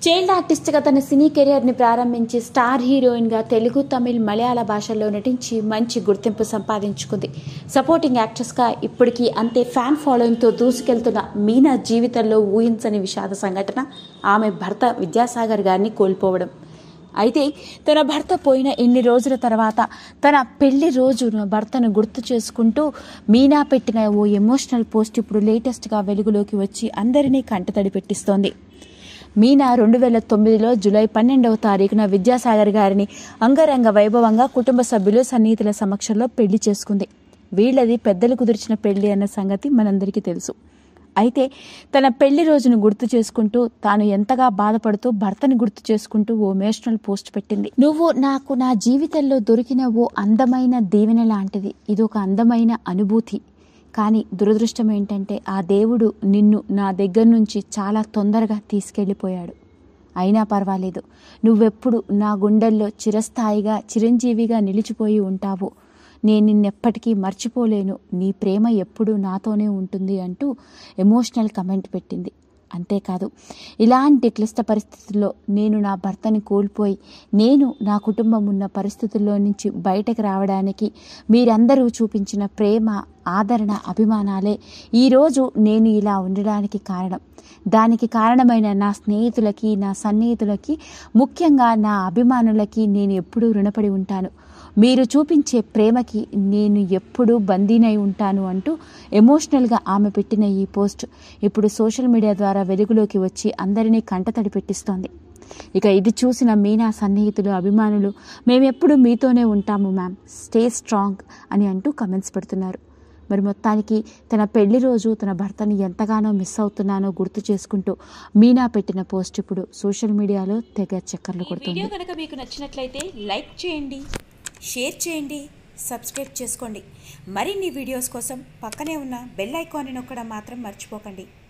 child ఆర్టిస్ట్గా తన సినీ కెరియర్ని ప్రారంభించి స్టార్ హీరోయిన్గా తెలుగు తమిళ్ మలయాళ భాషల్లో నటించి మంచి గుర్తింపు సంపాదించుకుంది సపోర్టింగ్ యాక్ట్రెస్గా ఇప్పటికీ అంతే ఫ్యాన్ ఫాలోయింగ్తో దూసుకెళ్తున్న మీనా జీవితంలో ఊహించని విషాద సంఘటన ఆమె భర్త విద్యాసాగర్ గారిని కోల్పోవడం అయితే తన భర్త పోయిన ఇన్ని రోజుల తర్వాత తన పెళ్లి రోజున భర్తను గుర్తు చేసుకుంటూ మీనా పెట్టిన ఓ ఎమోషనల్ పోస్ట్ ఇప్పుడు లేటెస్ట్గా వెలుగులోకి వచ్చి అందరినీ కంటతడి పెట్టిస్తోంది మీనా రెండు వేల తొమ్మిదిలో జూలై పన్నెండవ తారీఖున విద్యాసాగర్ గారిని అంగరంగ వైభవంగా కుటుంబ సభ్యులు సన్నిహితుల సమక్షంలో పెళ్లి చేసుకుంది వీళ్ళది పెద్దలు కుదిర్చిన పెళ్లి అన్న సంగతి మనందరికీ తెలుసు అయితే తన పెళ్లి రోజును గుర్తు చేసుకుంటూ తాను ఎంతగా బాధపడుతూ భర్తని గుర్తు చేసుకుంటూ ఓ ఎమోషనల్ పోస్ట్ పెట్టింది నువ్వు నాకు నా జీవితంలో దొరికిన ఓ అందమైన దీవెన లాంటిది ఇది ఒక అందమైన అనుభూతి కానీ దురదృష్టం ఏంటంటే ఆ దేవుడు నిన్ను నా దగ్గర నుంచి చాలా తొందరగా తీసుకెళ్ళిపోయాడు అయినా పర్వాలేదు నువ్వెప్పుడు నా గుండెల్లో చిరస్థాయిగా చిరంజీవిగా నిలిచిపోయి ఉంటావు నేను నిన్నెప్పటికీ మర్చిపోలేను నీ ప్రేమ ఎప్పుడూ నాతోనే ఉంటుంది అంటూ ఎమోషనల్ కమెంట్ పెట్టింది అంతేకాదు ఇలాంటి క్లిష్ట పరిస్థితుల్లో నేను నా భర్తని కోల్పోయి నేను నా కుటుంబం ఉన్న పరిస్థితుల్లో నుంచి బయటకు రావడానికి మీరందరూ చూపించిన ప్రేమ ఆదరణ అభిమానాలే ఈరోజు నేను ఇలా ఉండడానికి కారణం దానికి కారణమైన నా స్నేహితులకి నా సన్నిహితులకి ముఖ్యంగా నా అభిమానులకి నేను ఎప్పుడూ రుణపడి ఉంటాను మీరు చూపించే ప్రేమకి నేను ఎప్పుడూ బందీనై ఉంటాను అంటూ ఎమోషనల్గా ఆమె పెట్టిన ఈ పోస్ట్ ఇప్పుడు సోషల్ మీడియా ద్వారా వెలుగులోకి వచ్చి అందరినీ కంటతడి పెట్టిస్తోంది ఇక ఇది చూసిన మీనా సన్నిహితులు అభిమానులు మేమెప్పుడు మీతోనే ఉంటాము మ్యామ్ స్టే స్ట్రాంగ్ అని అంటూ కమెంట్స్ పెడుతున్నారు మరి మొత్తానికి తన పెళ్లి రోజు తన భర్తని ఎంతగానో మిస్ అవుతున్నానో గుర్తు చేసుకుంటూ మీనా పెట్టిన పోస్ట్ ఇప్పుడు సోషల్ మీడియాలో తెగ చక్కర్లు ఈ కొడుతుంది వీడియో కనుక మీకు నచ్చినట్లయితే లైక్ చేయండి షేర్ చేయండి సబ్స్క్రైబ్ చేసుకోండి మరిన్ని వీడియోస్ కోసం పక్కనే ఉన్న బెల్ ఐకాన్ని నొక్కడం మాత్రం మర్చిపోకండి